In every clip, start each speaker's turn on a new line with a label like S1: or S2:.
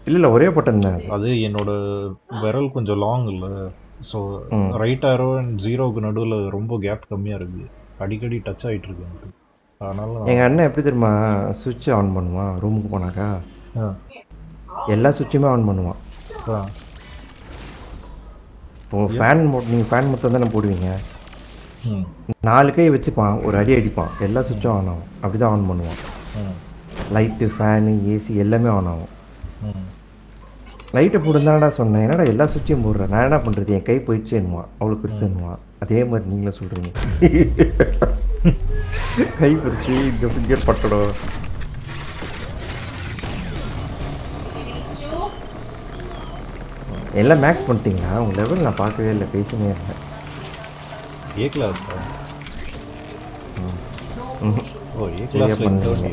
S1: இல்ல இல்ல ஒரே பட்டன் தான் அது.
S2: அது என்னோட விரல் கொஞ்சம் லாங் இல்லை ஸோ
S1: ம்.
S2: ரைட் ஆரோ அண்ட் ஜீரோவுக்கு நடுவில் ரொம்ப கேப் கம்மியாக இருக்குது அடிக்கடி டச் ஆகிட்டு இருக்கு எனக்கு அதனால நான்-
S1: எங்க அண்ணன் எப்படி தெரியுமா சுவிட்ச் ஆன் பண்ணுவான் ரூமுக்கு போனாக்கா
S2: ஆ,
S1: எல்லா சுவிட்சுமே ஆன் பண்ணுவான்
S2: ஆ,
S1: இப்போ ஃபேன் நீங்க ஃபேன் மட்டும் தானே போடுவீங்க
S2: ம்,
S1: நாலு கை வச்சுப்பான் ஒரு அடி அடிப்பான் எல்லா சுவிட்சும் ஆன் ஆகும் அப்படிதான் ஆன் பண்ணுவான்
S2: ம்,
S1: லைட்டு ஃபேனு ஏசி எல்லாமே ஆன் ஆகும்
S2: ம்.
S1: லைட்டை போடுந்தாடா சொன்னேன் என்னடா எல்லா சுவிட்சையும் போடுறேன் நான் என்ன பண்றது என் கை போயிடுச்சு என்னுவான் அவ்வளோ பெருசு என்னுவான் அதே மாதிரி நீங்களும் சொல்றீங்க கை பெருசு இந்த ஃபிங்கர் பட்டடம் எல்லாம் மேக்ஸ் பண்ணிட்டீங்களா உங்க லெவல் நான் பார்க்கவே இல்லை பேசினே இருந்தேன்
S2: ஏ கிளாஸ்
S1: ம்ஹும்.
S2: ஓ ஏ
S1: சரியா
S2: கிளாஸ்ல
S1: பண்ணீங்க.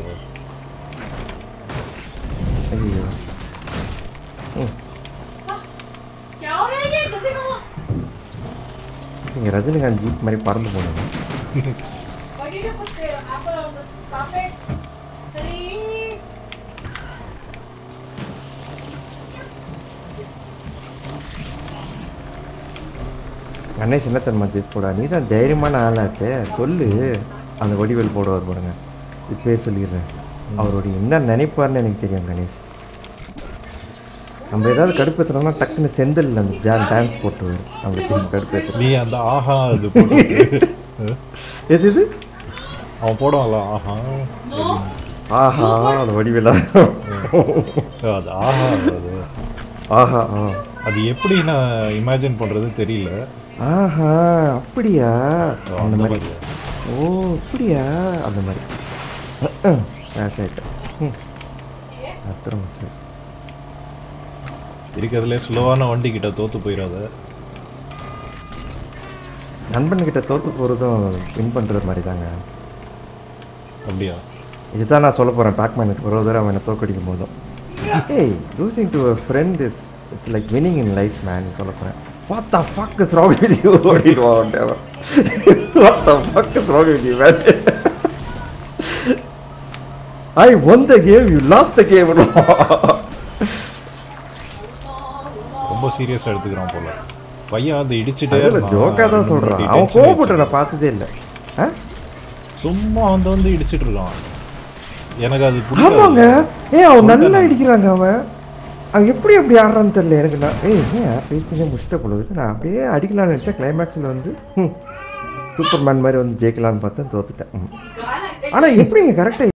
S1: ஐயோ ம்
S3: क्या हो रहा है ये जल्दी करो
S1: நீங்கள் ரஜினிகாந்த் ஜீப் மாதிரி பறந்து போனீங்க
S3: Why did you put the apple on the carpet? Three.
S1: Ganesh என்ன தெரியுமா ஜீப் போடா நீ தான் தைரியமான ஆளாச்சே சொல்லு அந்த வடிவேல் போடுவார் பாருங்க இப்பயே சொல்லிடுறேன் அவருடைய என்ன நினைப்பார்னு எனக்கு தெரியும் கணேஷ் நம்ம ஏதாவது கடுப்பேற்றுறோம்னா டக்குன்னு செந்தில் அந்த ஜான் டான்ஸ் போட்டுவார் நம்ம திரும்பி கடுப்பேற்றுறோம்
S2: நீ அந்த ஆஹா இது போட்டு
S1: எது இது
S2: அவன் போடுவான்ல ஆஹா
S1: ஆஹா அந்த வடிவேலா
S2: அது ஆஹா அது
S1: ஆஹா ஆ
S2: அது எப்படி நான் இமேஜின் பண்றது தெரியல
S1: ஆஹா அப்படியா அந்த
S2: அந்த
S1: மாதிரி
S2: மாதிரி
S1: ஓ அப்படியா அந்த மாதிரி கிராஷ் ஆயிட்டேன் ம் அப்புறம் சரி
S2: இருக்கிறதுலே ஸ்லோவான வண்டி கிட்ட தோத்து போயிடாத
S1: நண்பன்கிட்ட தோத்து போகிறதும் வின் பண்ணுறது மாதிரி தாங்க
S2: அப்படியா
S1: இதுதான் நான் சொல்ல போகிறேன் டாக்மேனுக்கு ஒரு தடவை அவனை தோக்கடிக்கும் போதும் ஏய் losing to a friend is it's like winning in life man சொல்ல போகிறேன் what the fuck is wrong with you ஓடிடுவான் what the fuck is wrong with you man I won the game you lost the game
S2: ரொம்ப சீரியஸா எடுத்துக்கிறான் போல பையன் அதை இடிச்சுட்டே
S1: அதில்
S2: இருந்தான்.
S1: ஜோக்காக தான்
S2: ரெண்டு
S1: சொல்கிறான்
S2: வாட்டி
S1: அவன்
S2: tension
S1: கோவப்பட்டு
S2: ஆயிடுச்சு.
S1: நான் பார்த்ததே இல்லை ஆ
S2: சும்மா வந்து வந்து இடிச்சிட்டு இருக்கான் எனக்கு அது
S1: ஆமாங்க
S2: பிடிக்காது
S1: ஏய் அவன் நல்லா
S2: சொல்லிட்டேன்.
S1: அடிக்கிறாங்க அவன் அவன் எப்படி அப்படி ஆடுறான்னு தெரியல எனக்கு நான் ஏய் ஏன் பேசினே முடிச்சிட்ட போல இருக்கு. நான் அப்படியே அடிக்கலாம்னு நினைச்சேன் கிளைமேக்ஸில் வந்து சூப்பர்மேன் மாதிரி வந்து ஜெயிக்கலாம்னு பார்த்தேன் தோத்துட்டேன் ம். ஆனா எப்படிங்க கரெக்டாக